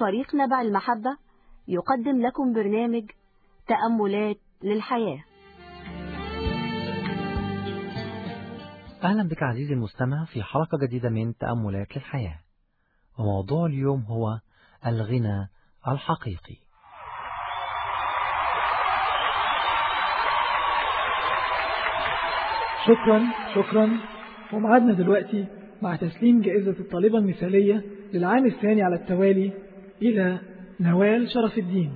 فريق نبع المحبة يقدم لكم برنامج تأملات للحياة أهلا بك عزيزي المستمع في حلقة جديدة من تأملات للحياة وموضوع اليوم هو الغنى الحقيقي شكرا شكرا ومعادنا دلوقتي مع تسليم جائزة الطالبة المثالية للعام الثاني على التوالي إلى نوال شرف الدين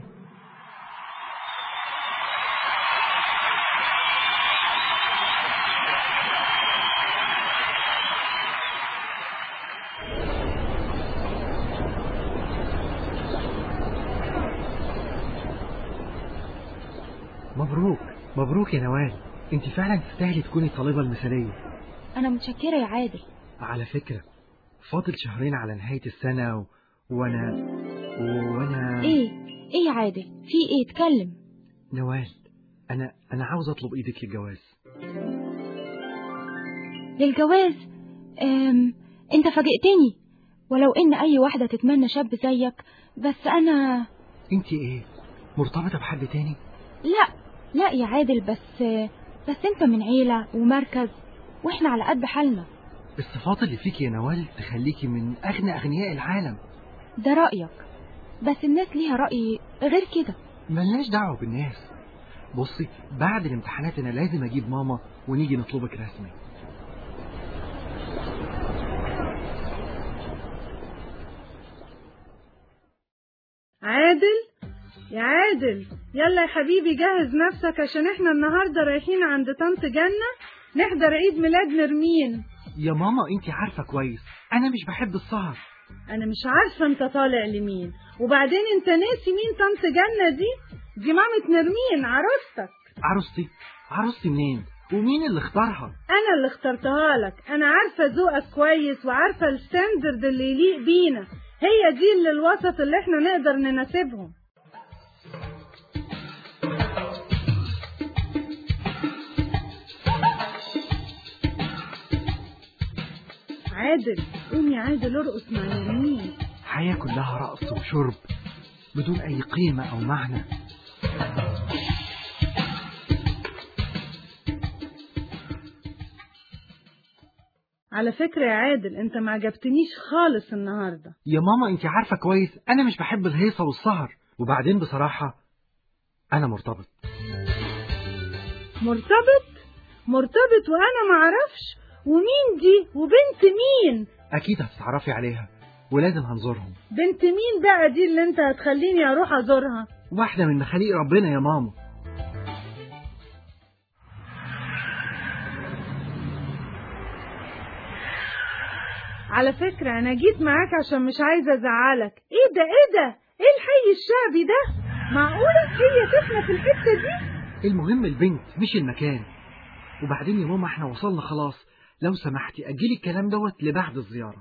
مبروك مبروك يا نوال انت فعلا تستاهلي تكوني الطالبة المثالية أنا متشكرة يا عادل على فكرة فاضل شهرين على نهاية السنة و... وانا وانا إيه إيه يا عادل في إيه اتكلم نوال انا انا عاوز اطلب ايدك للجواز للجواز أم... أنت فاجئتني ولو إن أي واحدة تتمنى شاب زيك بس أنا انت ايه مرتبطة بحد تاني لا لا يا عادل بس بس أنت من عيلة ومركز وإحنا على قد حالنا الصفات اللي فيك يا نوال تخليكي من اغنى اغنياء العالم ده رأيك بس الناس ليها رأي غير كده ملناش دعوة بالناس بصي بعد الامتحانات انا لازم اجيب ماما ونيجي نطلبك رسمي عادل يا عادل يلا يا حبيبي جهز نفسك عشان احنا النهارده رايحين عند طنط جنة نحضر عيد ميلاد نرمين يا ماما انت عارفة كويس انا مش بحب السهر انا مش عارفه انت طالع لمين وبعدين انت ناسي مين طنط جنة دي دي مامة نرمين عروستك عروستي عروستي منين ومين اللي اختارها انا اللي اخترتها لك انا عارفه ذوقك كويس وعارفه الستاندرد اللي يليق بينا هي دي اللي الوسط اللي احنا نقدر نناسبهم عادل قوم يا عادل ارقص مع نرمين حياة كلها رقص وشرب بدون اي قيمة او معنى على فكرة يا عادل انت ما عجبتنيش خالص النهاردة يا ماما انت عارفة كويس انا مش بحب الهيصة والسهر وبعدين بصراحة انا مرتبط مرتبط مرتبط وانا ما اعرفش ومين دي وبنت مين اكيد هتتعرفي عليها ولازم هنزورهم بنت مين بقى دي اللي انت هتخليني اروح ازورها واحدة من مخاليق ربنا يا ماما على فكرة انا جيت معاك عشان مش عايزة ازعلك ايه ده ايه ده ايه الحي الشعبي ده معقولة هي تفنى في الحتة دي المهم البنت مش المكان وبعدين يا ماما احنا وصلنا خلاص لو سمحتي اجلي الكلام دوت لبعد الزيارة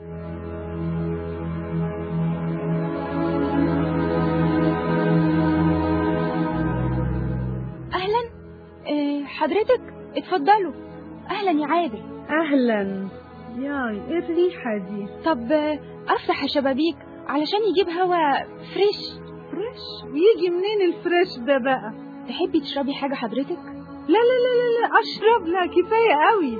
أهلا أه حضرتك اتفضلوا أهلا يا عادل اهلا ياي ايه الريحة دي طب آه، أفتح الشبابيك علشان يجيب هوا فريش فريش ويجي منين الفريش ده بقى تحبي تشربي حاجة حضرتك؟ لا لا لا لا, لا اشرب لا كفاية قوي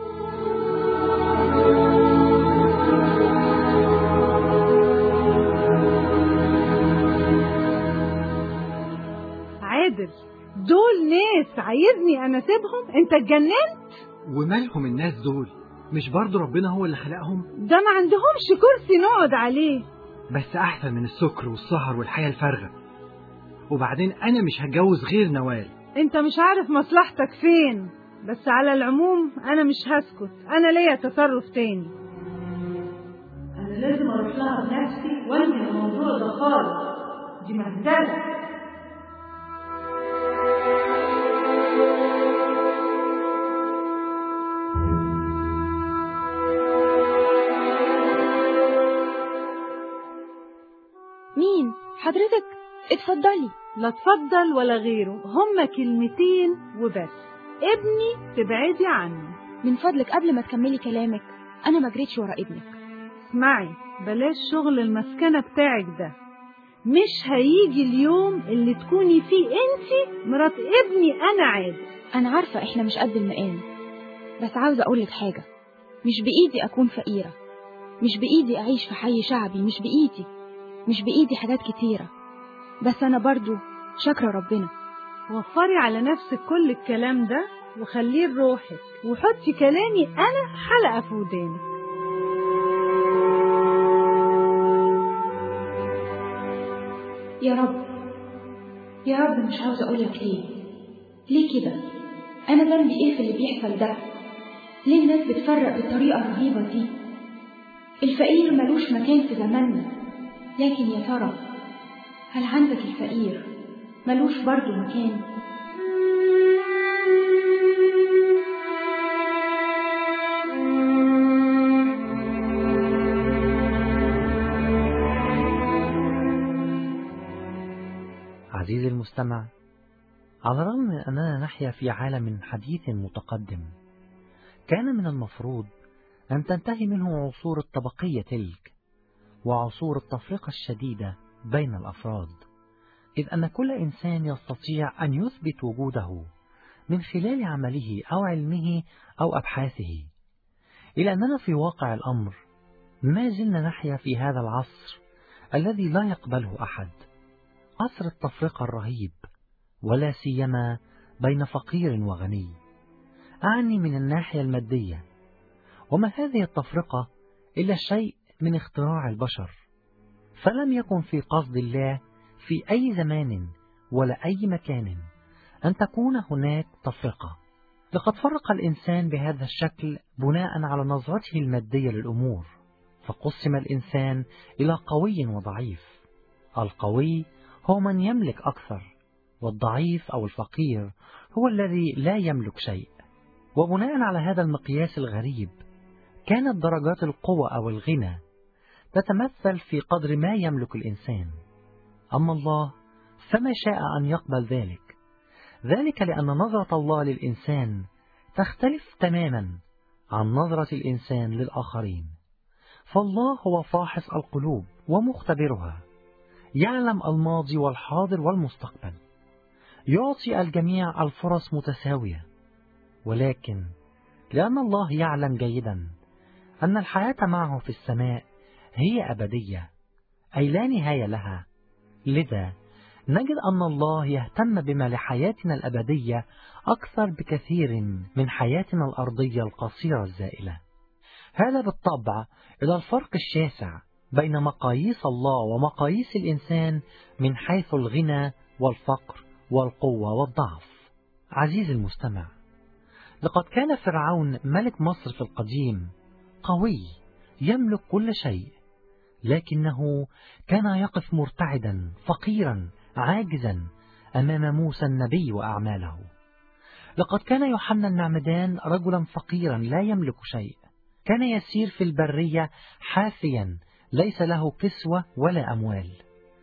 عادل دول ناس عايزني انا اسيبهم انت اتجننت ومالهم الناس دول مش برضو ربنا هو اللي خلقهم ده ما عندهمش كرسي نقعد عليه بس احسن من السكر والسهر والحياة الفارغة وبعدين انا مش هتجوز غير نوال انت مش عارف مصلحتك فين بس على العموم انا مش هسكت انا ليا تصرف تاني انا لازم اروح لها بنفسي وانهي الموضوع ده خالص دي مهزله مين؟ حضرتك اتفضلي لا تفضل ولا غيره هما كلمتين وبس ابني تبعدي عني من فضلك قبل ما تكملي كلامك أنا ما جريتش ورا ابنك اسمعي بلاش شغل المسكنة بتاعك ده مش هيجي اليوم اللي تكوني فيه انت مرات ابني انا عادل أنا عارفة إحنا مش قد المقام بس عاوزة أقولك حاجة مش بإيدي أكون فقيرة مش بإيدي أعيش في حي شعبي مش بإيدي مش بإيدي حاجات كتيرة بس أنا برضو شاكرة ربنا وفري على نفسك كل الكلام ده وخليه لروحك وحطي كلامي انا حلقة في ودانك يا رب يا رب مش عاوزة أقولك ليه ليه كده أنا ذنبي إيه في اللي بيحصل ده ليه الناس بتفرق بالطريقة الرهيبة دي الفقير ملوش مكان في زماننا لكن يا ترى هل عندك الفقير ملوش برضه مكان عزيزي المستمع على الرغم من أننا نحيا في عالم حديث متقدم كان من المفروض أن تنتهي منه عصور الطبقية تلك وعصور التفرقة الشديدة بين الأفراد إذ أن كل إنسان يستطيع أن يثبت وجوده من خلال عمله أو علمه أو أبحاثه إلى أننا في واقع الأمر ما زلنا نحيا في هذا العصر الذي لا يقبله أحد عصر التفرقة الرهيب ولا سيما بين فقير وغني أعني من الناحية المادية وما هذه التفرقة إلا شيء من اختراع البشر فلم يكن في قصد الله في أي زمان ولا أي مكان أن تكون هناك تفرقة لقد فرق الإنسان بهذا الشكل بناء على نظرته المادية للأمور فقسم الإنسان إلى قوي وضعيف القوي هو من يملك أكثر والضعيف أو الفقير هو الذي لا يملك شيء وبناء على هذا المقياس الغريب كانت درجات القوة أو الغنى تتمثل في قدر ما يملك الإنسان أما الله فما شاء أن يقبل ذلك ذلك لأن نظرة الله للإنسان تختلف تماما عن نظرة الإنسان للآخرين فالله هو فاحص القلوب ومختبرها يعلم الماضي والحاضر والمستقبل يعطي الجميع الفرص متساوية ولكن لأن الله يعلم جيدا أن الحياة معه في السماء هي أبدية أي لا نهاية لها لذا نجد أن الله يهتم بما لحياتنا الأبدية أكثر بكثير من حياتنا الأرضية القصيرة الزائلة هذا بالطبع إلى الفرق الشاسع بين مقاييس الله ومقاييس الإنسان من حيث الغنى والفقر والقوة والضعف عزيزي المستمع لقد كان فرعون ملك مصر في القديم قوي يملك كل شيء لكنه كان يقف مرتعدا فقيرا عاجزا أمام موسى النبي وأعماله لقد كان يوحنا المعمدان رجلا فقيرا لا يملك شيء كان يسير في البرية حافيا ليس له كسوة ولا أموال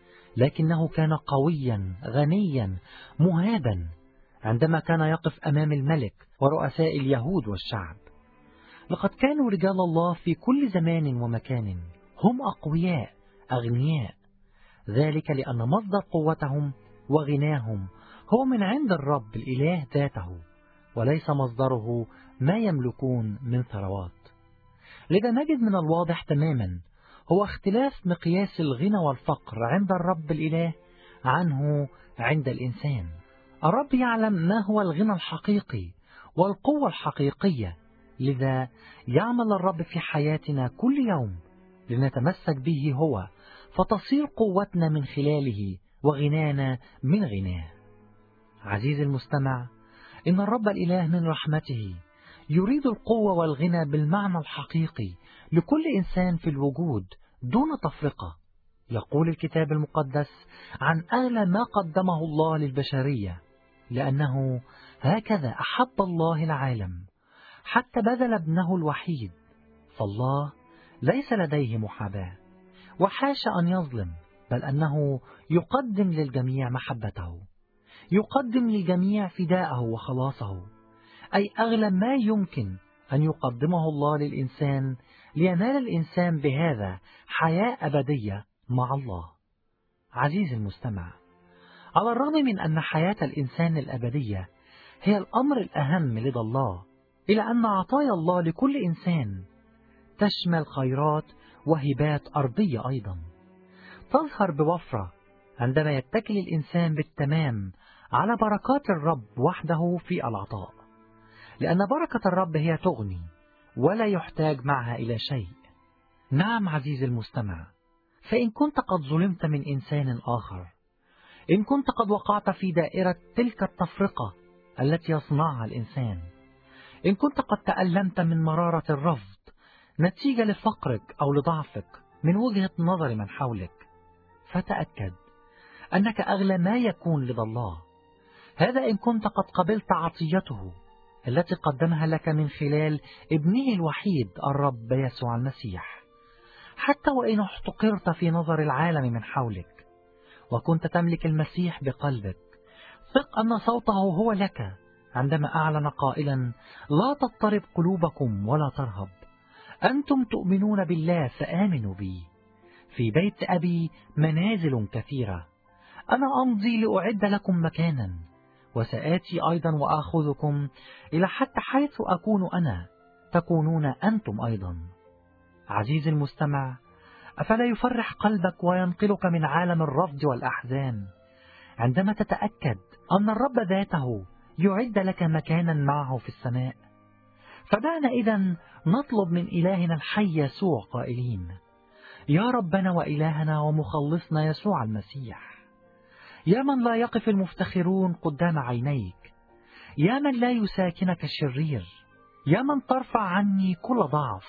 لكنه كان قويا غنيا مهابا عندما كان يقف أمام الملك ورؤساء اليهود والشعب لقد كانوا رجال الله في كل زمان ومكان هم أقوياء أغنياء ذلك لأن مصدر قوتهم وغناهم هو من عند الرب الإله ذاته وليس مصدره ما يملكون من ثروات لذا نجد من الواضح تماما هو اختلاف مقياس الغنى والفقر عند الرب الإله عنه عند الإنسان الرب يعلم ما هو الغنى الحقيقي والقوة الحقيقية لذا يعمل الرب في حياتنا كل يوم لنتمسك به هو فتصير قوتنا من خلاله وغنانا من غناه عزيزي المستمع إن الرب الإله من رحمته يريد القوة والغنى بالمعنى الحقيقي لكل إنسان في الوجود دون تفرقة يقول الكتاب المقدس عن أغلى ما قدمه الله للبشرية لأنه هكذا أحب الله العالم حتى بذل ابنه الوحيد فالله ليس لديه محاباة وحاش أن يظلم بل أنه يقدم للجميع محبته يقدم للجميع فداءه وخلاصه أي أغلى ما يمكن أن يقدمه الله للإنسان لينال الإنسان بهذا حياة أبدية مع الله عزيزي المستمع على الرغم من أن حياة الإنسان الأبدية هي الأمر الأهم لدى الله إلى أن عطايا الله لكل إنسان تشمل خيرات وهبات أرضية أيضا تظهر بوفرة عندما يتكل الإنسان بالتمام على بركات الرب وحده في العطاء لأن بركة الرب هي تغني ولا يحتاج معها إلى شيء نعم عزيزي المستمع فإن كنت قد ظلمت من إنسان آخر إن كنت قد وقعت في دائرة تلك التفرقة التي يصنعها الإنسان إن كنت قد تألمت من مرارة الرفض نتيجة لفقرك أو لضعفك من وجهة نظر من حولك فتأكد أنك أغلى ما يكون لدى الله هذا إن كنت قد قبلت عطيته التي قدمها لك من خلال ابنه الوحيد الرب يسوع المسيح حتى وإن احتقرت في نظر العالم من حولك وكنت تملك المسيح بقلبك ثق أن صوته هو لك عندما أعلن قائلا لا تضطرب قلوبكم ولا ترهب أنتم تؤمنون بالله فآمنوا بي في بيت أبي منازل كثيرة أنا أمضي لأعد لكم مكانا وسآتي أيضا وآخذكم إلى حتى حيث أكون أنا تكونون أنتم أيضا عزيزي المستمع أفلا يفرح قلبك وينقلك من عالم الرفض والأحزان عندما تتأكد أن الرب ذاته يعد لك مكانا معه في السماء فدعنا إذا نطلب من إلهنا الحي يسوع قائلين يا ربنا وإلهنا ومخلصنا يسوع المسيح يا من لا يقف المفتخرون قدام عينيك يا من لا يساكنك الشرير يا من ترفع عني كل ضعف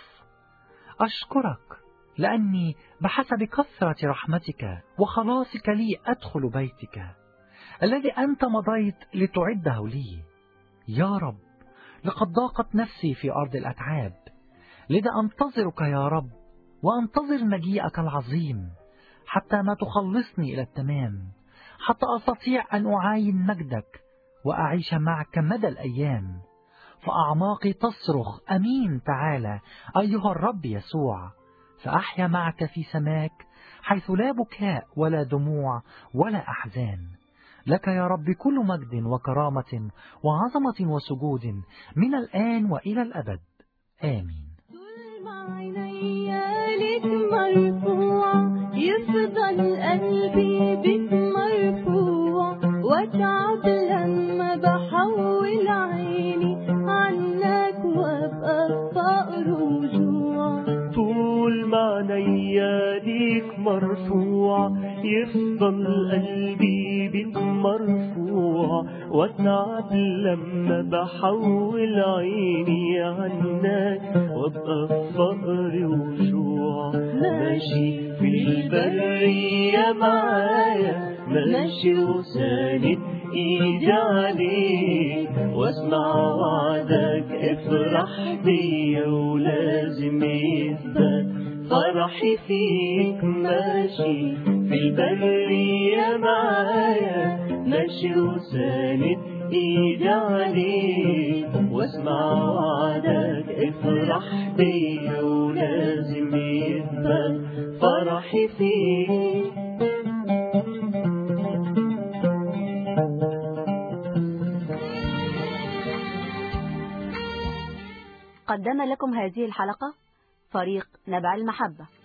أشكرك لأني بحسب كثرة رحمتك وخلاصك لي أدخل بيتك الذي أنت مضيت لتعده لي يا رب لقد ضاقت نفسي في أرض الأتعاب لذا أنتظرك يا رب وأنتظر مجيئك العظيم حتى ما تخلصني إلى التمام حتى أستطيع أن أعاين مجدك وأعيش معك مدى الأيام فأعماقي تصرخ أمين تعالى أيها الرب يسوع فأحيا معك في سماك حيث لا بكاء ولا دموع ولا أحزان لك يا رب كل مجد وكرامة وعظمة وسجود من الآن وإلى الأبد آمين لك مرفوع يفضل قلبي بك مرفوع واتعب لما بحول عيني عنك وابقى فقر وجوع طول ما عينيا ليك مرفوع يفضل قلبي بك مرفوع واتعب لما بحول عيني عنك وابقى في فقر وجوع ماشي في البرية معايا ماشي وساند ايدي عليك واسمع وعدك افرح بيا ولازم يثبت فرحي فيك ماشي في البرية معايا ماشي وساند ايدي عليك واسمع وعدك افرح بيا ولازم يثبت فرحي فيك قدم لكم هذه الحلقة فريق نبع المحبة